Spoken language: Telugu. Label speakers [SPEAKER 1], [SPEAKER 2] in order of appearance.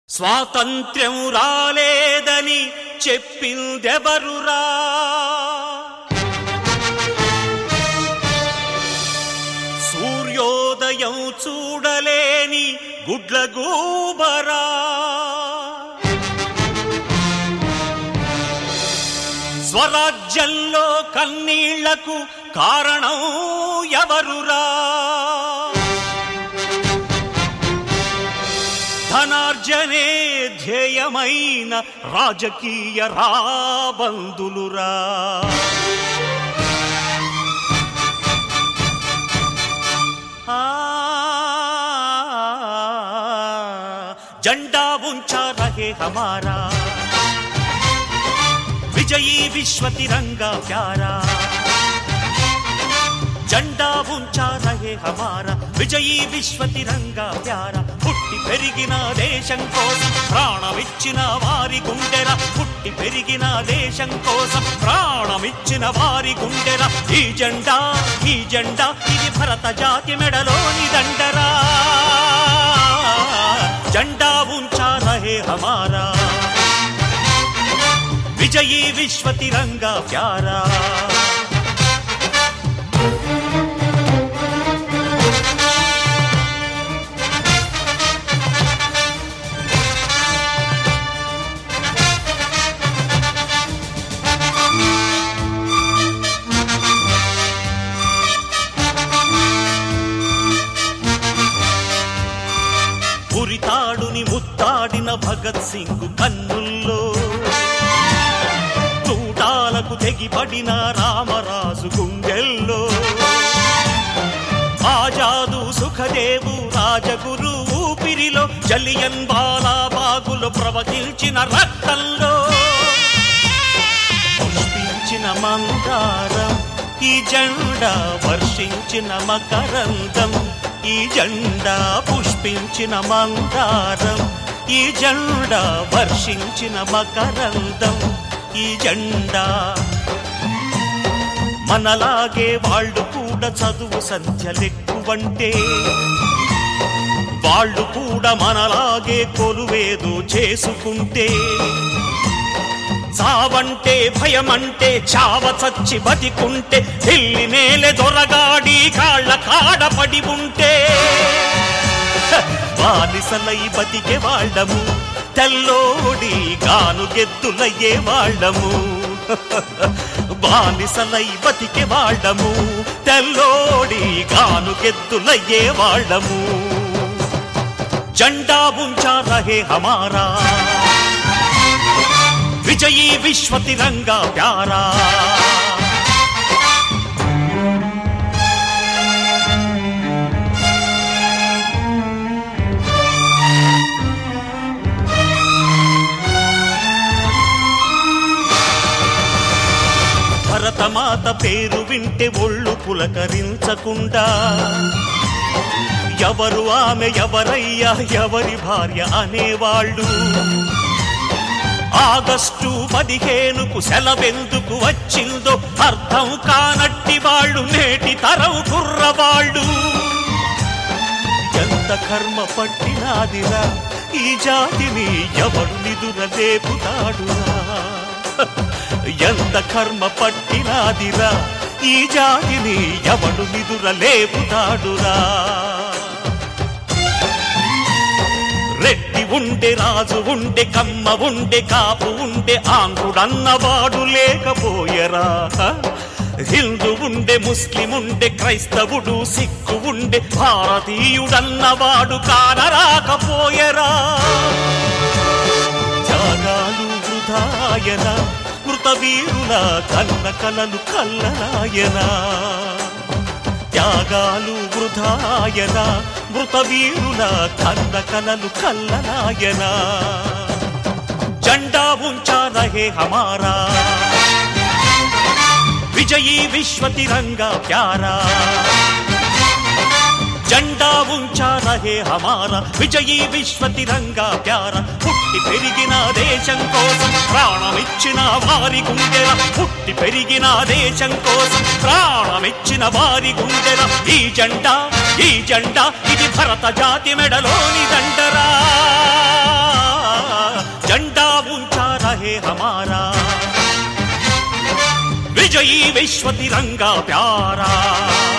[SPEAKER 1] స్వాతంత్ర్యం రాలేదని చెప్పిందెవరురా సూర్యోదయం చూడలేని గుడ్లగూబరా స్వరాజ్యంలో కన్నీళ్లకు కారణం ఎవరురా ధనార్జనే ధ్యేయమైన రాజకీయ రాబందులురా ఆ, జెండా ఉంచా రహే హమారా విజయీ విశ్వ తిరంగా ప్యారా జెండా ఉంచా రహే హమారా విజయీ విశ్వ తిరంగా ప్యారా పుట్టి పెరిగిన దేశం కోసం ప్రాణమిచ్చిన వారి గుండెర పుట్టి పెరిగిన దేశం కోసం ప్రాణమిచ్చిన వారి గుండెర ఈ జెండా ఈ జెండా ఇది భరత జాతి మెడలోని దండరా జెండా ఉంచా రహే హమారా విజయీ విశ్వ తిరంగా ప్యారా ఉరితాడుని ముత్తాడిన భగత్ సింగ్ కన్నుల్లో తూటాలకు తెగిపడిన రామరాజు గుండెల్లో ఆజాదు సుఖదేవు రాజగురు ఊపిరిలో జలియన్ బాలాబాగులు ప్రవహించిన రక్తంలో పుష్పించిన మందారం ఈ జెండా వర్షించిన మకరందం ఈ జెండా పుష్పించిన మందారం ఈ జెండా వర్షించిన మకరందం ఈ జెండా మనలాగే వాళ్ళు కూడా చదువు సంధ్యలెక్కువంటే వాళ్ళు కూడా మనలాగే కొలువేదో చేసుకుంటే చావంటే భయమంటే చావ చచ్చి బతికుంటే ఢిల్లీ నేలె దొరగాడి కాళ్ళ కాడపడి ఉంటే హ, బానిసలై బతికే వాళ్ళము తెల్లోడి గాను గెద్దులయ్యే వాళ్ళము బానిసలై బతికే వాళ్ళము తెల్లోడి గాను గెద్దులయ్యే వాళ్ళము జెండా ఉంచా రహే హమారా విజయీ విశ్వ తిరంగా ప్యారా భరతమాత పేరు వింటే ఒళ్ళు పులకరించకుండా ఎవరు ఆమె ఎవరయ్యా ఎవరి భార్య అనేవాళ్ళు ఆగస్టు పదిహేనుకు సెలవెందుకు వచ్చిందో అర్థం కానట్టి వాళ్ళు నేటి తరం కుర్రవాళ్ళు ఎంత కర్మ పట్టినాదిరా ఈ జాతిని ఎవడు నిదుర లేపుతాడురా ఎంత కర్మ పట్టినాదిరా ఈ జాతిని ఎవడు నిదుర లేపుతాడురా రెడ్డి ఉండే రాజు ఉండే కమ్మ ఉండే కాపు ఉండే ఆంధ్రుడన్నవాడు లేకపోయరా హిందూ ఉండే ముస్లిం ఉండే క్రైస్తవుడు సిక్కు ఉండే భారతీయుడన్నవాడు కానరాకపోయరా త్యాగాలు వృధాయన మృత వీరుల కన్న కలలు కల్లరాయనా త్యాగాలు వృధాయన మృత వీరుల కన్న కలలు కల్లనాయన జెండా ఉంచా రహే హమారా విజయీ విశ్వ తిరంగా ప్యారా జెండా ఉంచా రహే హమారా విజయీ విశ్వ తిరంగా ప్యారా పుట్టి పెరిగిన దేశం కోసం ప్రాణమిచ్చిన వారి గుండెల పుట్టి పెరిగిన దేశం కోసం ప్రాణమిచ్చిన వారి గుండెల ఈ జెండా ఈ జెండా ఇది భరత జాతి మెడలోని దండరా रहे हमारा विजयी विश्व तिरंगा प्यारा